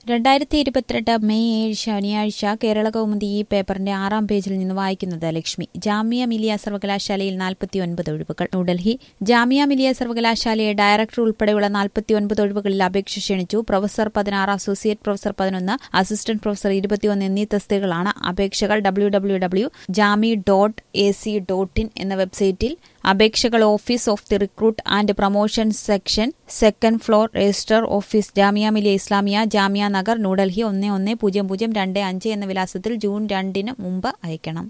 രണ്ടായിരത്തി ഇരുപത്തിരണ്ട് മെയ് ഏഴ് ശനിയാഴ്ച കേരള കൗമുദി ഈ പേപ്പറിന്റെ ആറാം പേജിൽ നിന്ന് വായിക്കുന്നത് ലക്ഷ്മി ജാമിയ മിലിയ സർവകലാശാലയിൽ നാൽപ്പത്തിയൊൻപത് ഒഴിവുകൾ ന്യൂഡൽഹി ജാമിയ മിലിയ സർവകലാശാലയെ ഡയറക്ടർ ഉൾപ്പെടെയുള്ള നാൽപ്പത്തിയൊൻപത് ഒഴിവുകളിൽ അപേക്ഷ ക്ഷണിച്ചു പ്രൊഫസർ പതിനാറ് അസോസിയേറ്റ് പ്രൊഫസർ പതിനൊന്ന് അസിസ്റ്റന്റ് പ്രൊഫസർ ഇരുപത്തിയൊന്ന് എന്നീ തസ്തികകളാണ് അപേക്ഷകൾ W W W Jami dot A C dot in എന്ന വെബ്സൈറ്റിൽ അപേക്ഷകൾ office of the recruit and promotion section second floor registrar office Jamia Millia Islamia Jamia Nagar New Delhi ഒന്ന് ഒന്ന് പൂജ്യം പൂജ്യം രണ്ട് അഞ്ച് എന്ന വിലാസത്തിൽ ജൂൺ രണ്ടിന് മുമ്പ് അയക്കണം